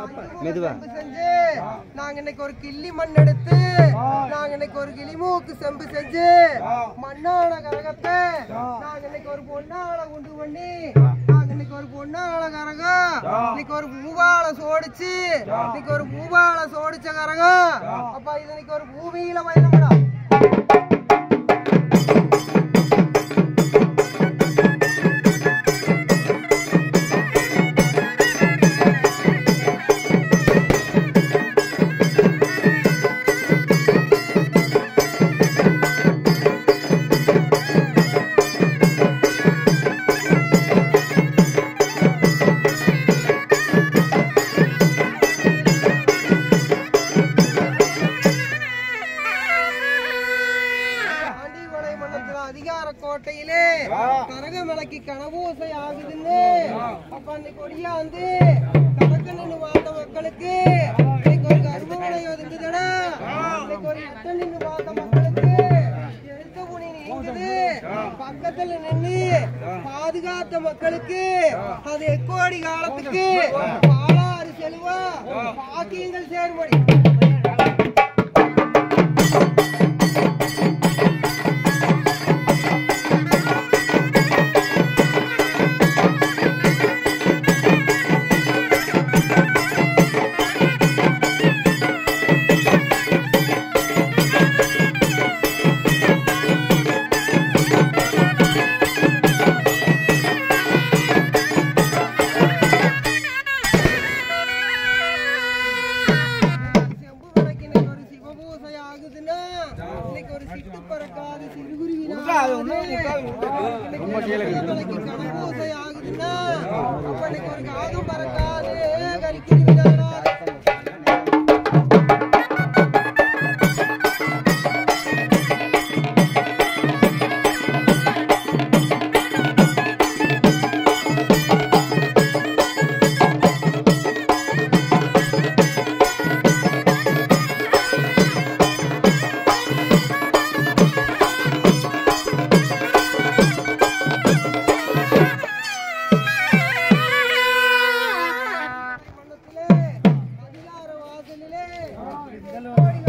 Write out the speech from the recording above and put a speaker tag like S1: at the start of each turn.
S1: மெதுவா.
S2: செம்பு செஞ்சு நாங்க இன்னைக்கு ஒரு கிள்ளி மண் எடுத்து நாங்க இன்னைக்கு ஒரு கிளிமூக்கு செம்பு செஞ்சு மண்ணான கரகத்தை நாங்க இன்னைக்கு ஒரு பொண்ணால குண்டு பண்ணி நாங்க இன்னைக்கு ஒரு பொண்ணால கரகம் இன்னைக்கு ஒரு பூபால சோடிச்சு இன்னைக்கு ஒரு பூபால சோடிச்ச கரகம் அப்ப இது இன்னைக்கு ஒரு பூமியில மயிலமடா ஆண்டிவளை மண்டலத்துல அதிகார கோட்டையிலே கரகமலைக்கு கனபூசை ஆகுதுன்னு அப்ப அன்னைக்கு ஒடியாந்து கணக்கு நின்று பார்த்த மக்களுக்கு இன்னைக்கு ஒரு கர்ப்பமனை ஒதுங்குதுடா இன்னைக்கு ஒரு யுத்தம் நின்று பார்த்த மக்களுக்கு எழுத்த புனி நீங்குது பக்கத்துல நின்று பாதுகாத்த மக்களுக்கு அது எக்கோடி காலத்துக்கு பாலாறு செல்வா பாக்கியங்கள் சேரும்படி செம்பு விளக்கு இன்னைக்கு ஒரு சிவபூசை ஆகுதுன்னா, இன்னைக்கு ஒரு சிட்டு பறக்காத சிறுகுருவி நாடு. இன்னைக்கு செம்பு விளக்கு கனபூசை ஆகுதுன்னா, அப்ப இன்னைக்கு ஒரு காகம் பறக்காது கரிக்குருவி நாடாது. மண்டலத்திலே, அதிகார வாசலிலே, கோடி